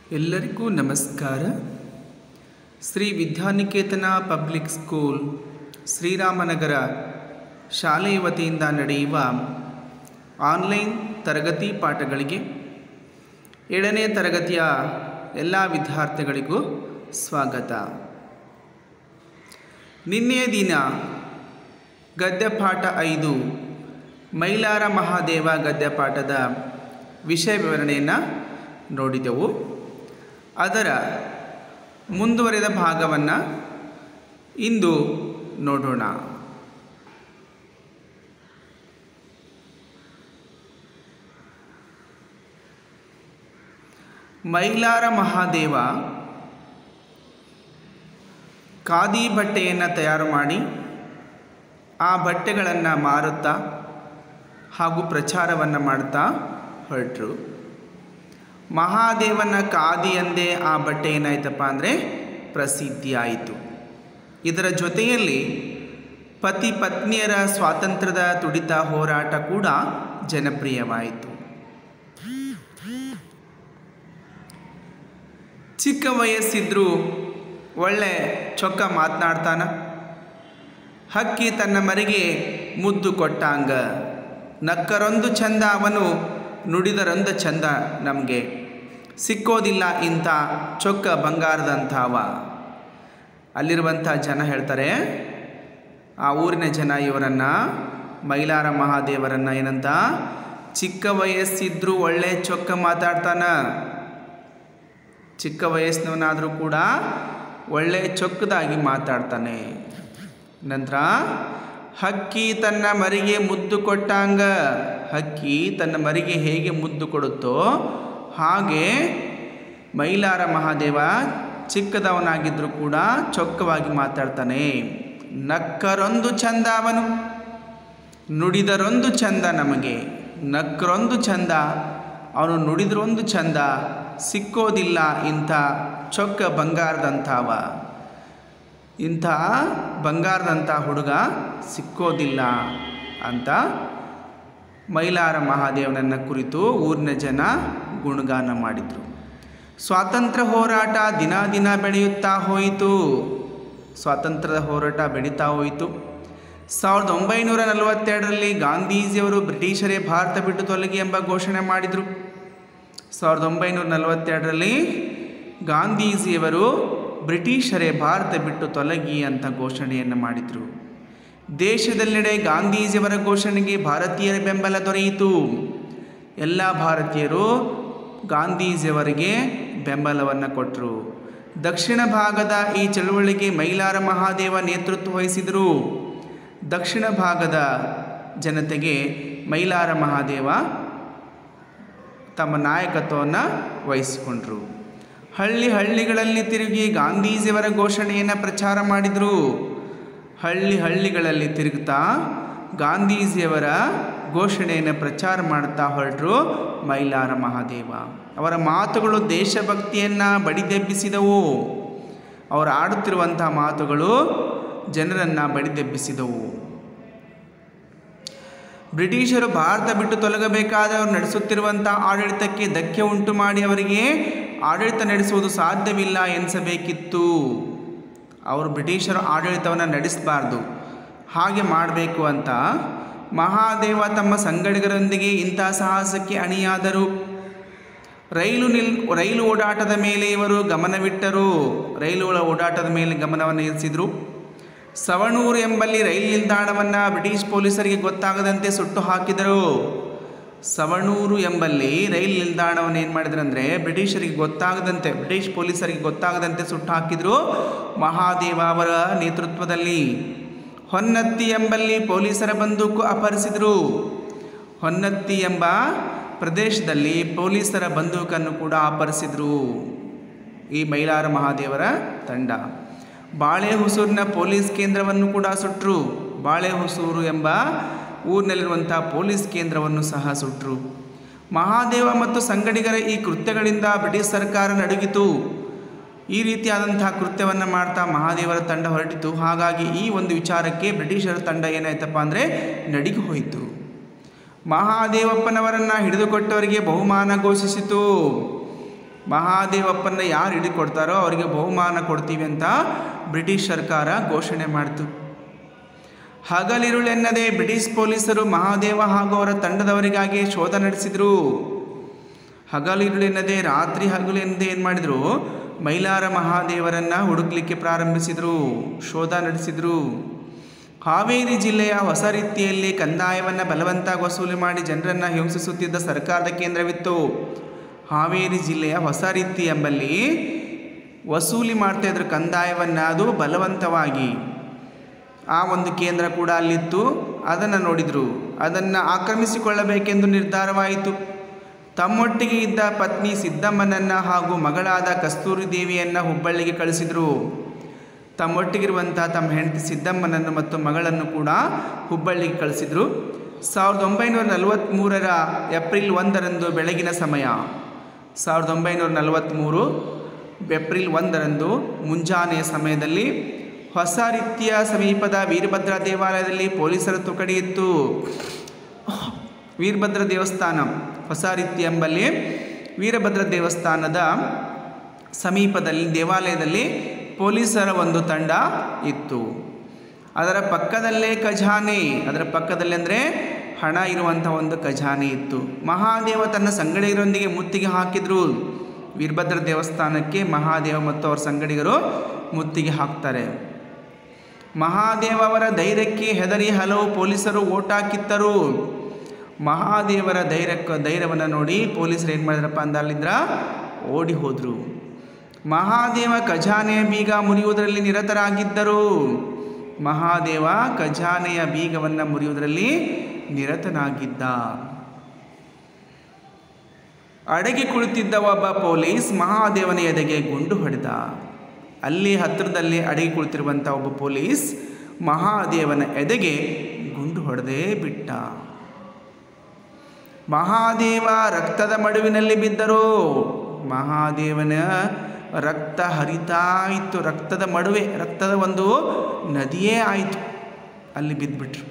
ಎಲ್ಲರಿಗೂ ನಮಸ್ಕಾರ Shri Vidyaniketan public school Sriramanagara ಶಾಲೆಯ ವತಿಯಿಂದ ನಡೆಯುವ ಆನ್ಲೈನ್ ತರಗತಿ ಪಾಠಗಳಿಗೆ ಏಳನೇ ತರಗತಿಯ ಎಲ್ಲ ವಿದ್ಯಾರ್ಥಿಗಳಿಗೂ ಸ್ವಾಗತ ನಿನ್ನೆಯ ದಿನ ಗದ್ಯಪಾಠ ಐದು ಮೈಲಾರ ಮಹಾದೇವ ಗದ್ಯಪಾಠದ ವಿಷಯ ವಿವರಣೆಯನ್ನು ನೋಡಿದೆವು ಅದರ ಮುಂದುವರೆದ ಭಾಗವನ್ನು ಇಂದು ನೋಡೋಣ ಮೈಲಾರ ಮಹಾದೇವ ಖಾದಿ ಬಟ್ಟೆಯನ್ನು ತಯಾರು ಮಾಡಿ ಆ ಬಟ್ಟೆಗಳನ್ನು ಮಾರುತ್ತಾ ಹಾಗೂ ಪ್ರಚಾರವನ್ನು ಮಾಡ್ತಾ ಹೊರಟರು ಮಹಾದೇವನ ಖಾದಿ ಎಂದೇ ಆ ಬಟ್ಟೆ ಏನಾಯ್ತಪ್ಪ ಅಂದರೆ ಪ್ರಸಿದ್ಧಿ ಆಯಿತು ಇದರ ಜೊತೆಯಲ್ಲಿ ಪತಿ ಪತ್ನಿಯರ ಸ್ವಾತಂತ್ರ್ಯದ ತುಡಿತ ಹೋರಾಟ ಕೂಡ ಜನಪ್ರಿಯವಾಯಿತು ಚಿಕ್ಕ ವಯಸ್ಸಿದ್ರೂ ಒಳ್ಳೆ ಚೊಕ್ಕ ಮಾತನಾಡ್ತಾನ ಹಕ್ಕಿ ತನ್ನ ಮರಿಗೆ ಮುದ್ದು ಕೊಟ್ಟಾಂಗ ನಕ್ಕರೊಂದು ಚಂದ ಅವನು ನುಡಿದರೊಂದು ಚಂದ ನಮಗೆ ಸಿಕ್ಕೋದಿಲ್ಲ ಇಂಥ ಚೊಕ್ಕ ಬಂಗಾರದಂಥವ ಅಲ್ಲಿರುವಂಥ ಜನ ಹೇಳ್ತಾರೆ ಆ ಊರಿನ ಜನ ಇವರನ್ನು ಮೈಲಾರ ಮಹಾದೇವರನ್ನು ಏನಂತ ಚಿಕ್ಕ ವಯಸ್ಸಿದ್ರೂ ಒಳ್ಳೆ ಚೊಕ್ಕ ಮಾತಾಡ್ತಾನ ಚಿಕ್ಕ ವಯಸ್ಸಿನವನಾದರೂ ಕೂಡ ಒಳ್ಳೆ ಚೊಕ್ಕದಾಗಿ ಮಾತಾಡ್ತಾನೆ ನಂತರ ಹಕ್ಕಿ ತನ್ನ ಮರಿಗೆ ಮುದ್ದು ಕೊಟ್ಟಾಂಗ ಹಕ್ಕಿ ತನ್ನ ಮರಿಗೆ ಹೇಗೆ ಮುದ್ದು ಕೊಡುತ್ತೋ ಹಾಗೆ ಮೈಲಾರ ಮಹಾದೇವ ಚಿಕ್ಕದವನಾಗಿದ್ದರೂ ಕೂಡ ಚೊಕ್ಕವಾಗಿ ಮಾತಾಡ್ತಾನೆ ನಕ್ಕರೊಂದು ಚಂದ ಅವನು ನುಡಿದರೊಂದು ಚಂದ ನಮಗೆ ನಕ್ಕರೊಂದು ಚಂದ ಅವನು ನುಡಿದ್ರೊಂದು ಚಂದ ಸಿಕ್ಕೋದಿಲ್ಲ ಇಂಥ ಚೊಕ್ಕ ಬಂಗಾರದಂಥವ ಇಂಥ ಬಂಗಾರದಂಥ ಹುಡುಗ ಸಿಕ್ಕೋದಿಲ್ಲ ಅಂತ ಮೈಲಾರ ಮಹಾದೇವನನ್ನ ಕುರಿತು ಊರಿನ ಜನ ಗುಣಗಾನ ಮಾಡಿದರು ಸ್ವಾತಂತ್ರ್ಯ ಹೋರಾಟ ದಿನ ದಿನ ಬೆಳೆಯುತ್ತಾ ಹೋಯಿತು ಸ್ವಾತಂತ್ರ್ಯದ ಹೋರಾಟ ಬೆಳೀತಾ ಹೋಯಿತು ಸಾವಿರದ ಒಂಬೈನೂರ ನಲವತ್ತೆರಡರಲ್ಲಿ ಗಾಂಧೀಜಿಯವರು ಬ್ರಿಟಿಷರೇ ಭಾರತ ಬಿಟ್ಟು ತೊಲಗಿ ಎಂಬ ಘೋಷಣೆ ಮಾಡಿದರು ಸಾವಿರದ ಒಂಬೈನೂರ ನಲವತ್ತೆರಡರಲ್ಲಿ ಗಾಂಧೀಜಿಯವರು ಬ್ರಿಟಿಷರೇ ಭಾರತ ಬಿಟ್ಟು ತೊಲಗಿ ಅಂತ ಘೋಷಣೆಯನ್ನು ಮಾಡಿದರು ದೇಶದೆಲ್ಲೆಡೆ ಗಾಂಧೀಜಿಯವರ ಘೋಷಣೆಗೆ ಭಾರತೀಯರ ಬೆಂಬಲ ದೊರೆಯಿತು ಎಲ್ಲ ಭಾರತೀಯರು ಗಾಂಧೀಜಿಯವರಿಗೆ ಬೆಂಬಲವನ್ನು ಕೊಟ್ಟರು ದಕ್ಷಿಣ ಭಾಗದ ಈ ಚಳವಳಿಗೆ ಮೈಲಾರ ಮಹಾದೇವ ನೇತೃತ್ವ ವಹಿಸಿದರು ದಕ್ಷಿಣ ಭಾಗದ ಜನತೆಗೆ ಮೈಲಾರ ಮಹಾದೇವ ತಮ್ಮ ನಾಯಕತ್ವವನ್ನು ವಹಿಸಿಕೊಂಡರು ಹಳ್ಳಿ ಹಳ್ಳಿಗಳಲ್ಲಿ ತಿರುಗಿ ಗಾಂಧೀಜಿಯವರ ಘೋಷಣೆಯನ್ನು ಪ್ರಚಾರ ಮಾಡಿದರು ಹಳ್ಳಿ ಹಳ್ಳಿಗಳಲ್ಲಿ ತಿರುಗುತ್ತಾ ಗಾಂಧೀಜಿಯವರ ಘೋಷಣೆಯನ್ನು ಪ್ರಚಾರ ಮಾಡ್ತಾ ಹೊರಟರು ಮೈಲಾರ ಮಹಾದೇವ ಅವರ ಮಾತುಗಳು ದೇಶಭಕ್ತಿಯನ್ನು ಬಡಿದೆಬ್ಬಿಸಿದವು ಅವರು ಆಡುತ್ತಿರುವಂಥ ಮಾತುಗಳು ಜನರನ್ನು ಬಡಿದೆಬ್ಬಿಸಿದವು ಬ್ರಿಟಿಷರು ಭಾರತ ಬಿಟ್ಟು ತೊಲಗಬೇಕಾದ ಅವರು ನಡೆಸುತ್ತಿರುವಂಥ ಆಡಳಿತಕ್ಕೆ ಧಕ್ಕೆ ಉಂಟು ಮಾಡಿ ಅವರಿಗೆ ಆಡಳಿತ ನಡೆಸುವುದು ಸಾಧ್ಯವಿಲ್ಲ ಎನಿಸಬೇಕಿತ್ತು ಅವರು ಬ್ರಿಟಿಷರು ಆಡಳಿತವನ್ನು ನಡೆಸಬಾರ್ದು ಹಾಗೆ ಮಾಡಬೇಕು ಅಂತ ಮಹಾದೇವ ತಮ್ಮ ಸಂಗಡಿಗರೊಂದಿಗೆ ಇಂಥ ಸಾಹಸಕ್ಕೆ ಅಣಿಯಾದರು ರೈಲು ನಿಲ್ ರೈಲು ಓಡಾಟದ ಮೇಲೆ ಇವರು ಗಮನವಿಟ್ಟರು ರೈಲುಗಳ ಓಡಾಟದ ಮೇಲೆ ಗಮನವನ್ನು ಇರಿಸಿದರು ಸವಣೂರು ಎಂಬಲ್ಲಿ ರೈಲು ನಿಲ್ದಾಣವನ್ನು ಬ್ರಿಟಿಷ್ ಪೊಲೀಸರಿಗೆ ಗೊತ್ತಾಗದಂತೆ ಸುಟ್ಟು ಹಾಕಿದರು ಸವಣೂರು ಎಂಬಲ್ಲಿ ರೈಲು ನಿಲ್ದಾಣವನ್ನು ಏನು ಮಾಡಿದ್ರು ಅಂದರೆ ಬ್ರಿಟಿಷರಿಗೆ ಗೊತ್ತಾಗದಂತೆ ಬ್ರಿಟಿಷ್ ಪೊಲೀಸರಿಗೆ ಗೊತ್ತಾಗದಂತೆ ಸುಟ್ಟು ಹಾಕಿದರು ಮಹಾದೇವ ಅವರ ನೇತೃತ್ವದಲ್ಲಿ ಹೊನ್ನತ್ತಿ ಎಂಬಲ್ಲಿ ಪೊಲೀಸರ ಬಂದೂಕು ಅಪಹರಿಸಿದರು ಹೊನ್ನತ್ತಿ ಎಂಬ ಪ್ರದೇಶದಲ್ಲಿ ಪೊಲೀಸರ ಬಂದೂಕನ್ನು ಕೂಡ ಅಪಹರಿಸಿದರು ಈ ಮೈಲಾರ ಮಹಾದೇವರ ತಂಡ ಬಾಳೆಹೊಸೂರಿನ ಪೊಲೀಸ್ ಕೇಂದ್ರವನ್ನು ಕೂಡ ಸುಟ್ಟರು ಬಾಳೆಹೊಸೂರು ಎಂಬ ಊರಿನಲ್ಲಿರುವಂಥ ಪೊಲೀಸ್ ಕೇಂದ್ರವನ್ನು ಸಹ ಸುಟ್ಟರು ಮಹಾದೇವ ಮತ್ತು ಸಂಗಡಿಗರ ಈ ಕೃತ್ಯಗಳಿಂದ ಬ್ರಿಟಿಷ್ ಸರ್ಕಾರ ನಡುಗಿತು ಈ ರೀತಿಯಾದಂತಹ ಕೃತ್ಯವನ್ನು ಮಾಡ್ತಾ ಮಹಾದೇವರ ತಂಡ ಹೊರಟಿತು ಹಾಗಾಗಿ ಈ ಒಂದು ವಿಚಾರಕ್ಕೆ ಬ್ರಿಟಿಷರ ತಂಡ ಏನಾಯ್ತಪ್ಪ ಅಂದರೆ ನಡಿಗೆ ಹೋಯಿತು ಮಹಾದೇವಪ್ಪನವರನ್ನು ಹಿಡಿದುಕೊಟ್ಟವರಿಗೆ ಬಹುಮಾನ ಘೋಷಿಸಿತು ಮಹಾದೇವಪ್ಪನ ಯಾರು ಹಿಡಿಕೊಡ್ತಾರೋ ಅವರಿಗೆ ಬಹುಮಾನ ಕೊಡ್ತೀವಿ ಅಂತ ಬ್ರಿಟಿಷ್ ಸರ್ಕಾರ ಘೋಷಣೆ ಮಾಡಿತು ಹಗಲಿರುಳೆನ್ನದೆ ಬ್ರಿಟಿಷ್ ಪೊಲೀಸರು ಮಹಾದೇವ ಹಾಗೂ ಅವರ ತಂಡದವರಿಗಾಗಿ ಶೋಧ ನಡೆಸಿದರು ಹಗಲಿರುಳೆನ್ನದೆ ರಾತ್ರಿ ಹಗಲು ಎನ್ನದೆ ಏನು ಮಾಡಿದರು ಮೈಲಾರ ಮಹಾದೇವರನ್ನು ಹುಡುಕ್ಲಿಕ್ಕೆ ಪ್ರಾರಂಭಿಸಿದರು ಶೋಧ ನಡೆಸಿದರು ಹಾವೇರಿ ಜಿಲ್ಲೆಯ ಹೊಸ ರೀತಿಯಲ್ಲಿ ಕಂದಾಯವನ್ನು ಬಲವಂತ ವಸೂಲಿ ಮಾಡಿ ಜನರನ್ನು ಹಿಂಸಿಸುತ್ತಿದ್ದ ಸರ್ಕಾರದ ಕೇಂದ್ರವಿತ್ತು ಹಾವೇರಿ ಜಿಲ್ಲೆಯ ಹೊಸ ರೀತಿ ಎಂಬಲ್ಲಿ ವಸೂಲಿ ಮಾಡ್ತಾ ಇದ್ರು ಕಂದಾಯವನ್ನು ಅದು ಬಲವಂತವಾಗಿ ಆ ಒಂದು ಕೇಂದ್ರ ಕೂಡ ಅಲ್ಲಿತ್ತು ಅದನ್ನು ನೋಡಿದರು ಅದನ್ನು ಆಕ್ರಮಿಸಿಕೊಳ್ಳಬೇಕೆಂದು ನಿರ್ಧಾರವಾಯಿತು ತಮ್ಮೊಟ್ಟಿಗೆ ಇದ್ದ ಪತ್ನಿ ಸಿದ್ದಮ್ಮನನ್ನು ಹಾಗೂ ಮಗಳಾದ ಕಸ್ತೂರಿ ದೇವಿಯನ್ನು ಹುಬ್ಬಳ್ಳಿಗೆ ಕಳಿಸಿದರು ತಮ್ಮೊಟ್ಟಿಗಿರುವಂಥ ತಮ್ಮ ಹೆಂಡತಿ ಸಿದ್ದಮ್ಮನನ್ನು ಮತ್ತು ಮಗಳನ್ನು ಕೂಡ ಹುಬ್ಬಳ್ಳಿಗೆ ಕಳಿಸಿದರು ಸಾವಿರದ ಒಂಬೈನೂರ ನಲವತ್ತ್ಮೂರರ ಏಪ್ರಿಲ್ ಒಂದರಂದು ಬೆಳಗಿನ ಸಮಯ ಸಾವಿರದ ಒಂಬೈನೂರ ನಲವತ್ತ್ಮೂರು ಏಪ್ರಿಲ್ ಒಂದರಂದು ಮುಂಜಾನೆಯ ಸಮಯದಲ್ಲಿ ಹೊಸ ರೀತಿಯ ಸಮೀಪದ ವೀರಭದ್ರ ದೇವಾಲಯದಲ್ಲಿ ಪೊಲೀಸರ ತುಕಡಿ ಇತ್ತು ವೀರಭದ್ರ ದೇವಸ್ಥಾನ ಹೊಸ ರೀತಿ ಎಂಬಲ್ಲಿ ವೀರಭದ್ರ ದೇವಸ್ಥಾನದ ಸಮೀಪದಲ್ಲಿ ದೇವಾಲಯದಲ್ಲಿ ಪೊಲೀಸರ ಒಂದು ತಂಡ ಇತ್ತು ಅದರ ಪಕ್ಕದಲ್ಲೇ ಖಜಾನೆ ಅದರ ಪಕ್ಕದಲ್ಲಿ ಅಂದರೆ ಹಣ ಇರುವಂಥ ಒಂದು ಖಜಾನೆ ಇತ್ತು ಮಹಾದೇವ ತನ್ನ ಸಂಗಡಿಗರೊಂದಿಗೆ ಮುತ್ತಿಗೆ ಹಾಕಿದ್ರು ವೀರಭದ್ರ ದೇವಸ್ಥಾನಕ್ಕೆ ಮಹಾದೇವ ಮತ್ತು ಅವರ ಸಂಗಡಿಗರು ಮುತ್ತಿಗೆ ಹಾಕ್ತಾರೆ ಮಹಾದೇವ ಅವರ ಧೈರ್ಯಕ್ಕೆ ಹೆದರಿ ಹಲವು ಪೊಲೀಸರು ಓಟ ಕಿತ್ತರು ಮಹಾದೇವರ ಧೈರ್ಯಕ್ಕೆ ಧೈರ್ಯವನ್ನು ನೋಡಿ ಪೊಲೀಸರು ಏನು ಮಾಡಿದ್ರಪ್ಪ ಅಂದಲ್ಲಿಂದ್ರ ಓಡಿ ಹೋದರು ಮಹಾದೇವ ಖಜಾನೆಯ ಬೀಗ ಮುರಿಯುವುದರಲ್ಲಿ ನಿರತರಾಗಿದ್ದರು ಮಹಾದೇವ ಖಜಾನೆಯ ಬೀಗವನ್ನು ಮುರಿಯುವುದರಲ್ಲಿ ನಿರತನಾಗಿದ್ದ ಅಡಗಿ ಕುಳಿತಿದ್ದ ಒಬ್ಬ ಪೊಲೀಸ್ ಮಹಾದೇವನ ಎದೆಗೆ ಗುಂಡು ಹೊಡೆದ ಅಲ್ಲಿ ಹತ್ತಿರದಲ್ಲಿ ಅಡಗಿ ಕುಳಿತಿರುವಂಥ ಒಬ್ಬ ಪೊಲೀಸ್ ಮಹಾದೇವನ ಎದೆಗೆ ಗುಂಡು ಹೊಡೆದೇ ಬಿಟ್ಟ ಮಹಾದೇವ ರಕ್ತದ ಮಡುವಿನಲ್ಲಿ ಬಿದ್ದರು ಮಹಾದೇವನ ರಕ್ತ ಹರಿತಾ ಇತ್ತು ರಕ್ತದ ಮಡುವೆ ರಕ್ತದ ಒಂದು ನದಿಯೇ ಆಯಿತು ಅಲ್ಲಿ ಬಿದ್ದುಬಿಟ್ರು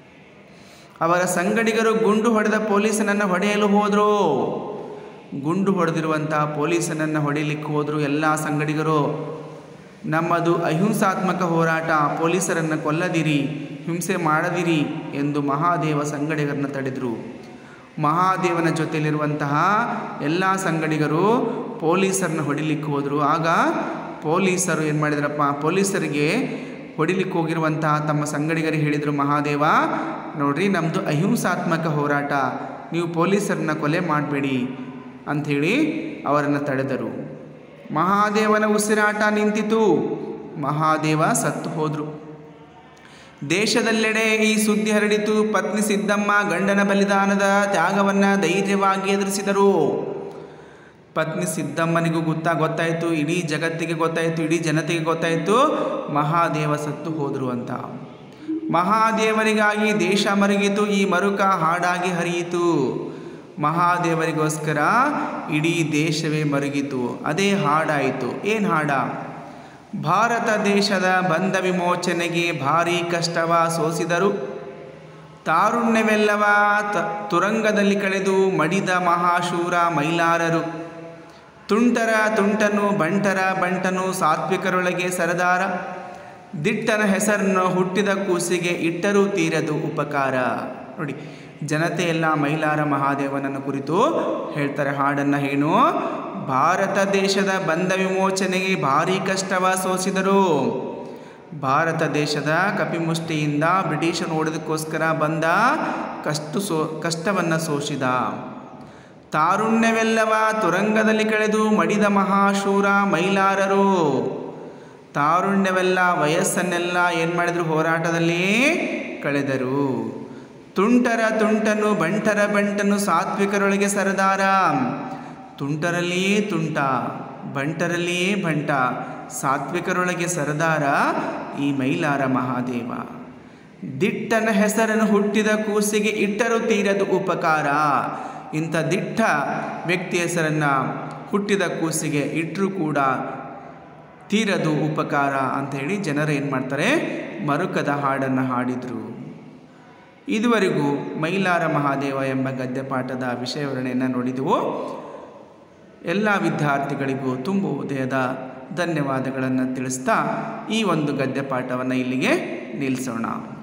ಅವರ ಸಂಗಡಿಗರು ಗುಂಡು ಹೊಡೆದ ಪೊಲೀಸನನ್ನು ಹೊಡೆಯಲು ಹೋದರು ಗುಂಡು ಹೊಡೆದಿರುವಂಥ ಪೊಲೀಸನನ್ನು ಹೊಡೆಯಲಿಕ್ಕೆ ಹೋದರು ಎಲ್ಲ ಸಂಗಡಿಗರು ನಮ್ಮದು ಅಹಿಂಸಾತ್ಮಕ ಹೋರಾಟ ಪೊಲೀಸರನ್ನು ಕೊಲ್ಲದಿರಿ ಹಿಂಸೆ ಮಾಡದಿರಿ ಎಂದು ಮಹಾದೇವ ಸಂಗಡಿಗರನ್ನು ತಡೆದರು ಮಹಾದೇವನ ಜೊತೆಯಲ್ಲಿರುವಂತಹ ಎಲ್ಲ ಸಂಗಡಿಗರು ಪೊಲೀಸರನ್ನ ಹೊಡಿಲಿಕ್ಕೆ ಹೋದರು ಆಗ ಪೊಲೀಸರು ಏನು ಮಾಡಿದ್ರಪ್ಪ ಪೊಲೀಸರಿಗೆ ಹೊಡಿಲಿಕ್ಕೆ ಹೋಗಿರುವಂತಹ ತಮ್ಮ ಸಂಗಡಿಗರಿಗೆ ಹೇಳಿದರು ಮಹಾದೇವ ನೋಡ್ರಿ ನಮ್ಮದು ಅಹಿಂಸಾತ್ಮಕ ಹೋರಾಟ ನೀವು ಪೊಲೀಸರನ್ನ ಕೊಲೆ ಮಾಡಬೇಡಿ ಅಂಥೇಳಿ ಅವರನ್ನು ತಡೆದರು ಮಹಾದೇವನ ಉಸಿರಾಟ ನಿಂತಿತು ಮಹಾದೇವ ಸತ್ತು ಹೋದರು ದೇಶದೆಲ್ಲೆಡೆ ಈ ಸುದ್ದಿ ಹರಡಿತು ಪತ್ನಿ ಸಿದ್ದಮ್ಮ ಗಂಡನ ಬಲಿದಾನದ ತ್ಯಾಗವನ್ನು ಧೈರ್ಯವಾಗಿ ಎದುರಿಸಿದರು ಪತ್ನಿ ಸಿದ್ದಮ್ಮನಿಗೂ ಗೊತ್ತಾ ಗೊತ್ತಾಯಿತು ಇಡೀ ಜಗತ್ತಿಗೆ ಗೊತ್ತಾಯಿತು ಇಡೀ ಜನತೆಗೆ ಗೊತ್ತಾಯಿತು ಮಹಾದೇವ ಸತ್ತು ಹೋದರು ಅಂತ ಮಹಾದೇವರಿಗಾಗಿ ದೇಶ ಮರುಗಿತು ಈ ಮರುಕ ಹಾಡಾಗಿ ಹರಿಯಿತು ಮಹಾದೇವರಿಗೋಸ್ಕರ ಇಡೀ ದೇಶವೇ ಮರುಗಿತು ಅದೇ ಹಾಡಾಯಿತು ಏನು ಹಾಡ ಭಾರತ ದೇಶದ ಬಂಧ ವಿಮೋಚನೆಗೆ ಭಾರೀ ಕಷ್ಟವ ಸೋಸಿದರು ತಾರುಣ್ಯವೆಲ್ಲವ ತ ತುರಂಗದಲ್ಲಿ ಕಳೆದು ಮಡಿದ ಮಹಾಶೂರ ಮೈಲಾರರು ತುಂಟರ ತುಂಟನು ಬಂಟರ ಬಂಟನು ಸಾತ್ವಿಕರೊಳಗೆ ಸರದಾರ ದಿಟ್ಟನ ಹೆಸರನ್ನು ಹುಟ್ಟಿದ ಕೂಸಿಗೆ ಇಟ್ಟರೂ ತೀರದು ಉಪಕಾರ ನೋಡಿ ಜನತೆ ಎಲ್ಲ ಮೈಲಾರ ಮಹಾದೇವನನ್ನು ಕುರಿತು ಹೇಳ್ತಾರೆ ಹಾಡನ್ನು ಏನು ಭಾರತ ದೇಶದ ಬಂಧ ವಿಮೋಚನೆಗೆ ಭಾರೀ ಕಷ್ಟವ ಸೋಸಿದರು ಭಾರತ ದೇಶದ ಕಪಿಮುಷ್ಟಿಯಿಂದ ಬ್ರಿಟಿಷರು ಓಡೋದಕ್ಕೋಸ್ಕರ ಬಂದ ಕಷ್ಟ ಸೋ ಕಷ್ಟವನ್ನು ಸೋಸಿದ ತಾರುಣ್ಯವೆಲ್ಲವ ತುರಂಗದಲ್ಲಿ ಕಳೆದು ಮಡಿದ ಮಹಾಶೂರ ಮೈಲಾರರು ತಾರುಣ್ಯವೆಲ್ಲ ವಯಸ್ಸನ್ನೆಲ್ಲ ಏನು ಮಾಡಿದ್ರು ಹೋರಾಟದಲ್ಲಿ ಕಳೆದರು ತುಂಟರ ತುಂಟನು ಬಂಟರ ಬಂಟನು ಸಾತ್ವಿಕರೊಳಗೆ ಸರದಾರ ತುಂಟರಲ್ಲಿಯೇ ತುಂಟ ಬಂಟರಲ್ಲಿಯೇ ಬಂಟ ಸಾತ್ವಿಕರೊಳಗೆ ಸರದಾರ ಈ ಮೈಲಾರ ಮಹಾದೇವ ದಿಟ್ಟನ ಹೆಸರನ್ನು ಹುಟ್ಟಿದ ಕೂಸಿಗೆ ಇಟ್ಟರೂ ತೀರದು ಉಪಕಾರ ಇಂಥ ದಿಟ್ಟ ವ್ಯಕ್ತಿ ಹೆಸರನ್ನು ಹುಟ್ಟಿದ ಕೂಸಿಗೆ ಇಟ್ಟರೂ ಕೂಡ ತೀರದು ಉಪಕಾರ ಅಂಥೇಳಿ ಜನರು ಏನು ಮಾಡ್ತಾರೆ ಮರುಕದ ಹಾಡನ್ನು ಹಾಡಿದರು ಇದುವರೆಗೂ ಮೈಲಾರ ಮಹಾದೇವ ಎಂಬ ಗದ್ಯಪಾಠದ ವಿಷಯ ವಿವರಣೆಯನ್ನು ನೋಡಿದೆವು ಎಲ್ಲ ವಿದ್ಯಾರ್ಥಿಗಳಿಗೂ ತುಂಬ ಉದಯದ ಧನ್ಯವಾದಗಳನ್ನು ತಿಳಿಸ್ತಾ ಈ ಒಂದು ಗದ್ಯ ಪಾಠವನ್ನು ಇಲ್ಲಿಗೆ ನಿಲ್ಲಿಸೋಣ